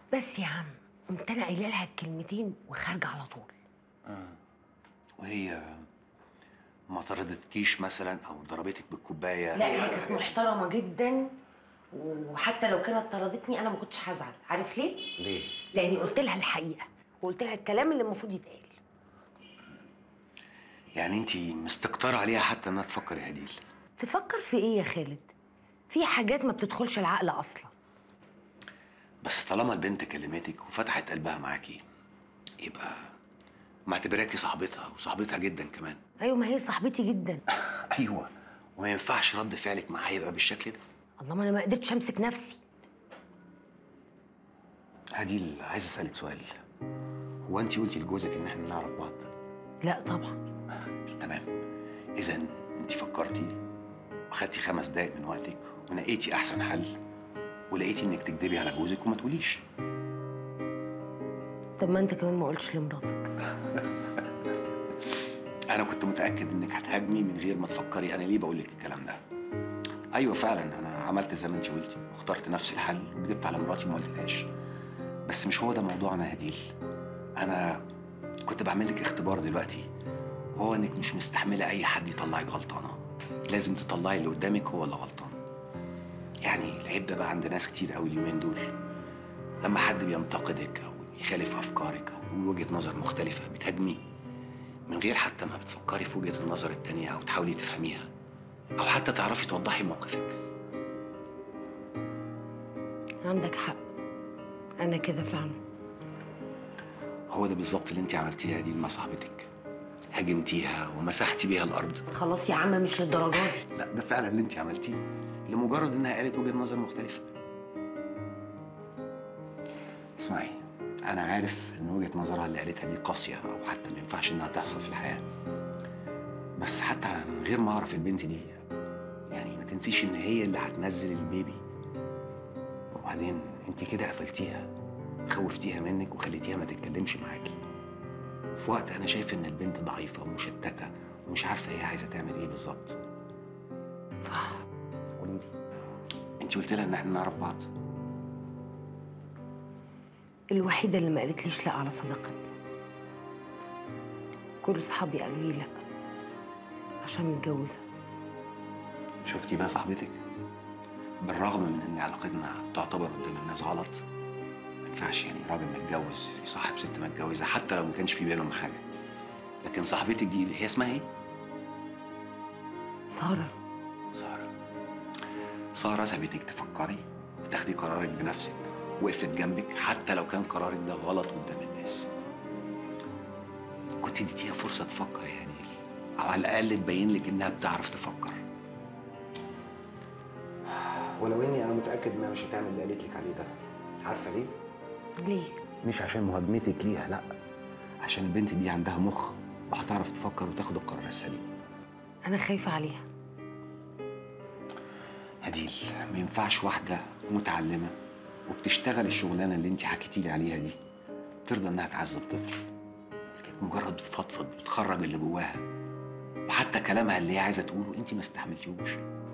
بس يا عم قمت انا قايله لها الكلمتين وخارجه على طول وهي ما طردتكيش مثلا او ضربتك بالكوبايه لا هي كانت محترمه جدا وحتى لو كانت طردتني انا ما كنتش هزعل عارف ليه ليه لاني قلت لها الحقيقه وقلت لها الكلام اللي المفروض يتقال يعني انت مستكتره عليها حتى انها تفكر يا هديل تفكر في ايه يا خالد في حاجات ما بتدخلش العقل اصلا بس طالما البنت كلمتك وفتحت قلبها معاكي يبقى معتبراكي صاحبتها وصاحبتها جدا كمان ايوه ما هي صاحبتي جدا ايوه وما ينفعش رد فعلك معاها يبقى بالشكل ده الله ما انا ما قدرتش امسك نفسي هديل عايز اسالك سؤال هو انت قلتي لجوزك ان احنا نعرف بعض لا طبعا تمام اذا انت فكرتي واخدتي خمس دقايق من وقتك ونقيتي احسن حل ولقيتي انك تكدبي على جوزك وما تقوليش طب ما انت كمان ما قلتش لمراتك انا كنت متاكد انك هتهاجمي من غير ما تفكري انا ليه بقول لك الكلام ده ايوه فعلا انا عملت زي ما انت قلتي واخترت نفس الحل وكدبت على مراتي وما قلتلهاش بس مش هو ده موضوعنا يا هديل انا كنت بعمل لك اختبار دلوقتي وهو انك مش مستحمله اي حد يطلعك غلطانه لازم تطلعي اللي قدامك هو اللي غلطان يعني العيب ده بقى عند ناس كتير قوي اليومين دول لما حد بينتقدك او يخالف افكارك او يقول وجهه نظر مختلفه بتهاجميه من غير حتى ما بتفكري في وجهه النظر التانيه او تحاولي تفهميها او حتى تعرفي توضحي موقفك عندك حق انا كده فعلا هو ده بالظبط اللي انت عملتيها دي مع صاحبتك هاجمتيها ومسحتي بيها الارض خلاص يا عم مش للدرجه دي لا ده فعلا اللي انت عملتيه لمجرد انها قالت وجهه نظر مختلفه اسمعي انا عارف ان وجهه نظرها اللي قالتها دي قاسيه او حتى ما ينفعش انها تحصل في الحياه بس حتى من غير ما اعرف البنت دي يعني ما تنسيش ان هي اللي هتنزل البيبي وبعدين انت كده قفلتيها خوفتيها منك وخليتيها ما تتكلمش معاكي في وقت انا شايف ان البنت ضعيفه ومشتته ومش عارفه هي عايزه تعمل ايه بالظبط صح قولي لي انت قلت لها ان احنا نعرف بعض الوحيده اللي ما قالتليش لا على صداقتنا كل اصحابي قالوا لي لا عشان متجوزه شفتي بقى صاحبتك بالرغم من ان علاقتنا تعتبر قدام الناس غلط ما ينفعش يعني راجل متجوز يصاحب ست متجوزه حتى لو ما كانش في بينهم حاجه لكن صاحبتك دي هي اسمها ايه؟ ساره ساره ساره سابتك تفكري وتاخدي قرارك بنفسك وقفت جنبك حتى لو كان قرارك ده غلط قدام الناس كنت اديتيها فرصه تفكر يا هنيل او على الاقل تبين لك انها بتعرف تفكر ولو اني انا متاكد انها مش هتعمل اللي قالت لك عليه ده عارفه ليه ليه مش عشان مهاجمتك ليها لا عشان البنت دي عندها مخ وهتعرف تفكر وتاخد القرار السليم انا خايفه عليها هديل ما ينفعش واحده متعلمه وبتشتغل الشغلانه اللي انت حكيتي لي عليها دي ترضى انها تعذب طفل كانت مجرد بتفضفض بتخرج اللي جواها وحتى كلامها اللي هي عايزه تقوله انت ما استحملتيهوش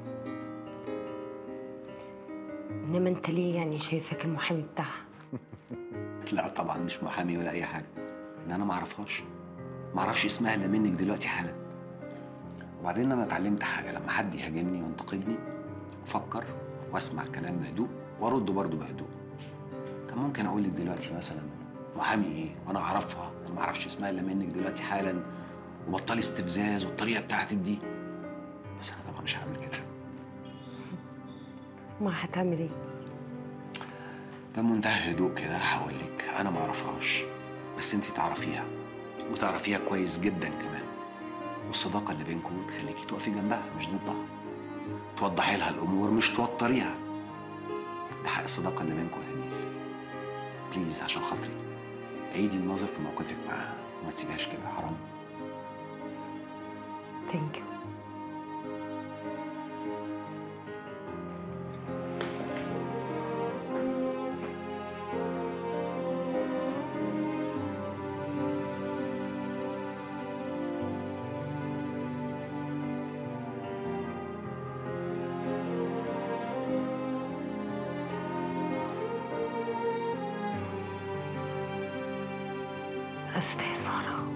انما انت ليه يعني شايفك المحامي بتاعها لا طبعا مش محامي ولا اي حاجه ان انا ما اعرفهاش ما اعرفش اسمها الا منك دلوقتي حالا وبعدين انا اتعلمت حاجه لما حد يهاجمني وينتقدني افكر واسمع الكلام بهدوء وارد برضه بهدوء كان ممكن اقول لك دلوقتي مثلا محامي ايه وانا اعرفها انا ما اعرفش اسمها الا منك دلوقتي حالا وبطلي استفزاز والطريقه بتاعتك دي بس انا طبعا مش هعمل كده ما هتعمل ايه بمنتهى الهدوء كده هقول لك انا ما اعرفهاش بس انت تعرفيها وتعرفيها كويس جدا كمان والصداقه اللي بينكم تخليكي تقفي جنبها مش ضدها توضحي لها الامور مش توتريها ده حق الصداقه اللي بينكم يا هنيل بليز عشان خاطري عيدي النظر في موقفك معاها وما تسيبهاش كده حرام ثانك يو اسفه يا ساره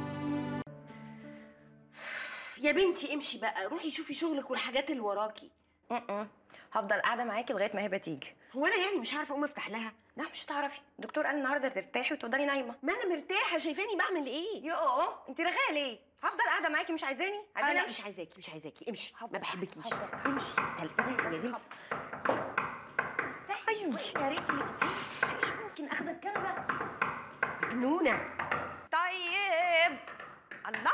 يا بنتي امشي بقى روحي شوفي شغلك والحاجات اللي وراكي م-م. هفضل قاعده معاكي لغايه ما هبه تيجي هو انا يعني مش عارفه اقوم افتح لها لا مش هتعرفي الدكتور قال النهارده ترتاحي وتفضلي نايمه ما انا مرتاحه شايفاني بعمل ايه يوه انت رغايه ليه هفضل قاعده معاكي مش عايزاني انا عايزاني لا أمشي؟ مش عايزاكي مش عايزاكي امشي هفضل- ما بحبكيش هفضل. امشي تلقيني يا غلسه ايوه يا ريتني مش ممكن اخد الكنبه جنونه طيب الله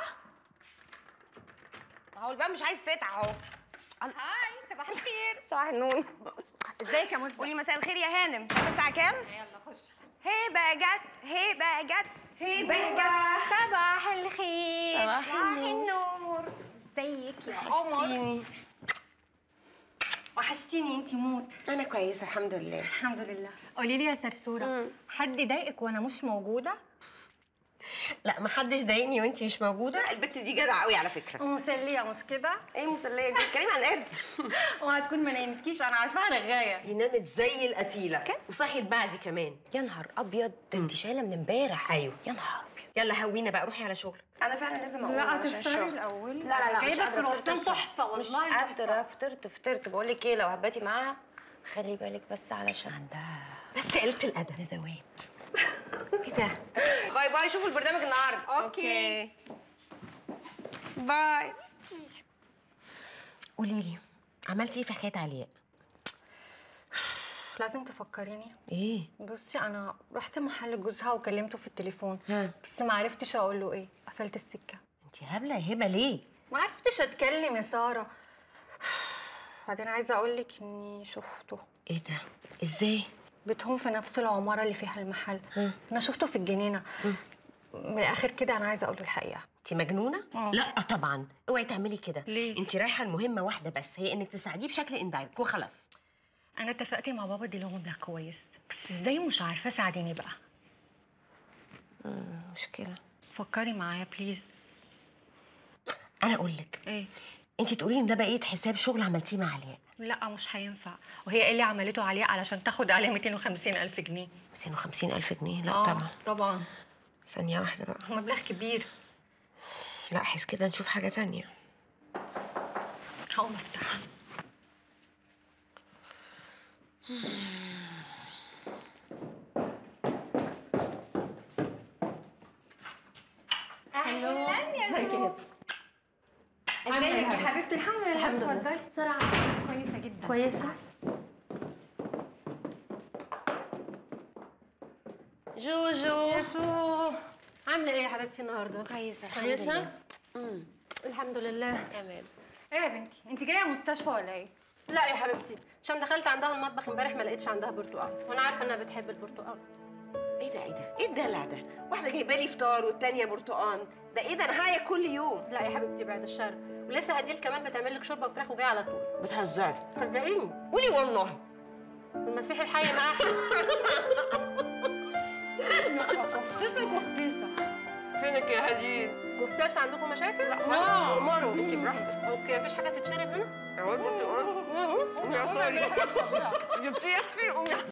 اهو الباب مش عايز فتح اهو هاي صباح الخير صباح النور ازيك يا مزة قولي مساء الخير يا هانم شايفه الساعه كام يلا خش هبه جت هبه جت هبه جت صباح الخير صباح النور ازيك يا قمر وحشتيني انتي موت انا كويسه الحمد لله الحمد لله قولي لي يا سرسوره مم. حد ضايقك وانا مش موجوده لا ما حدش ضايقني وانتي مش موجوده البت دي جدعه قوي على فكره ومسليه مش كده ايه مسليه دي بتتكلمي عن القرد وهتكون ما نامتكيش انا عارفاها رغايه دي نامت زي القتيله وصحيت بعدي كمان يا نهار ابيض ده انت شايله من امبارح ايوه يا نهار ابيض يلا هوينا بقى روحي على شغلك انا فعلا لازم اقوم لا عشان تفطري الشغل. الاول لا لا لا مش جايبه قادره كرواسون أفطر. تحفه مش والله قادره تحفة. فطرت فطرت بقول لك ايه لو هباتي معاها خلي بالك بس علشان عندها بس قلت الادب نزوات ايه ده باي باي شوفوا البرنامج النهارده أوكي. باي قولي لي عملتي ايه في حكايه علياء لازم تفكريني ايه بصي انا رحت محل جوزها وكلمته في التليفون ها بس ما عرفتش اقول له ايه قفلت السكه انت هبله يا هبه ليه ما عرفتش اتكلم يا ساره بعدين عايزه اقول لك اني شفته ايه ده ازاي بيتهم في نفس العماره اللي فيها المحل ها انا شفته في الجنينه من الاخر كده انا عايزه اقول له الحقيقه انت مجنونه آه. لا طبعا اوعي تعملي كده ليه؟ انت رايحه المهمه واحده بس هي انك تساعديه بشكل اندايركت وخلاص انا اتفقت مع بابا اديله مبلغ كويس بس ازاي مش عارفه ساعديني بقى مشكله فكري معايا بليز انا اقول لك ايه انت تقولي لي ان ده بقيه حساب شغل عملتيه مع علياء لا مش هينفع وهي ايه اللي عملته عليه علشان تاخد عليه 250 الف جنيه 250 الف جنيه لا آه، طبعا طبعا ثانيه واحده بقى مبلغ كبير لا حس كده نشوف حاجه تانية هقوم افتح اهلا يا زوزو ازيك يا حبيبتي الحمد لله اتفضلي بسرعه كويسه جدا كويسة جوجو يسوع عاملة ايه يا حبيبتي النهاردة؟ كويسه الحمد كويسة؟ لله امم الحمد لله تمام ايه يا بنتي انت جايه مستشفى ولا ايه لا يا حبيبتي عشان دخلت عندها المطبخ امبارح ما لقيتش عندها برتقال وانا عارفة انها بتحب البرتقال ايه ده ايه ده ايه الدلع ده واحده جايبه لي فطار والتانيه برتقان ده ايه ده انا هايا كل يوم لا يا حبيبتي بعد الشر ولسه هديل كمان بتعمل لك شوربة وفراخ وجاية على طول بتهزري صدقيني قولي والله المسيح الحي معاها كفتسه كفتسه فينك يا هديل جفتاس عندكم مشاكل؟ لا. مروا انت براحتك اوكي مفيش حاجة تتشرب هنا؟ اهو البرتقان يا سوري جبتيه يا اختي قومي